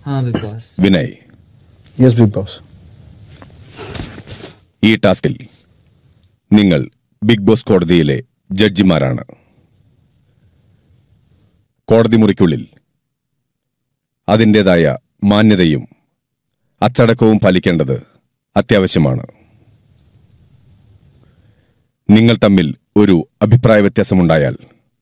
हाँ big boss Vinay yes big boss ഈ ടാസ്കിൽ നിങ്ങൾ ബിഗ് ബോസ് കോടതിയിലെ ജഡ്ജിമാരാണ് കോടതി മുറിക്കുള്ളിൽ അതിൻ്റെതായ മാന്യതയും അച്ചടക്കവും പാലിക്കേണ്ടത് അത്യാവശ്യമാണ് നിങ്ങൾ തമ്മിൽ ഒരു അഭിപ്രായ വ്യത്യാസമുണ്ടായാൽ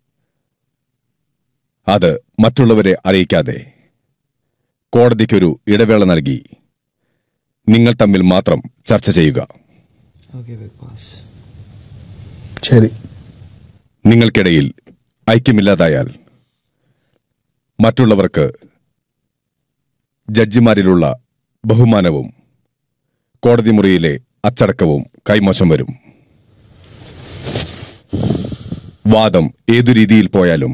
അത് മറ്റുള്ളവരെ അറിയിക്കാതെ കോടതിക്കൊരു ഇടവേള നൽകി നിങ്ങൾ തമ്മിൽ മാത്രം ചർച്ച ചെയ്യുക ओके बिग बॉस ശരി നിങ്ങൾക്കിടയിൽ ഐക്യമില്ലാതായാൽ മറ്റുള്ളവർക്ക് ജഡ്ജിമാരിലുള്ള ബഹുമാനവും കോടതി മുറിയിലെ അച്ചടക്കവും കൈമോശം വരും വാദം ഏതു രീതിയിൽ പോയാലും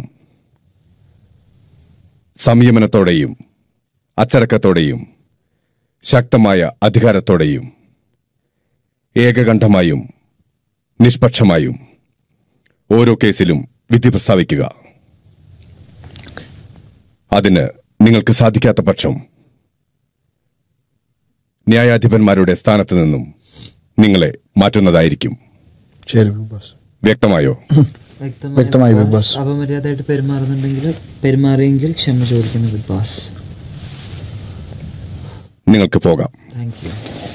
സംയമനത്തോടെയും അച്ചടക്കത്തോടെയും ശക്തമായ അധികാരത്തോടെയും ഏകകണ്ഠമായും നിഷ്പക്ഷമായും ഓരോ കേസിലും വിധി പ്രസ്താവിക്കുക അതിന് നിങ്ങൾക്ക് സാധിക്കാത്ത പക്ഷം ന്യായാധിപന്മാരുടെ സ്ഥാനത്ത് നിന്നും നിങ്ങളെ മാറ്റുന്നതായിരിക്കും ശരി ബിഗ് ബോസ് വ്യക്തമായോ വ്യക്തമായി ബിഗ് ബോസ്. അപമര്യാദയായിട്ട് പെരുമാറുന്നുണ്ടെങ്കിൽ പെരുമാറിയെങ്കിൽ ക്ഷമ ചോദിക്കുന്നു ബിഗ് ബോസ് നിങ്ങൾക്ക് പോകാം താങ്ക് യു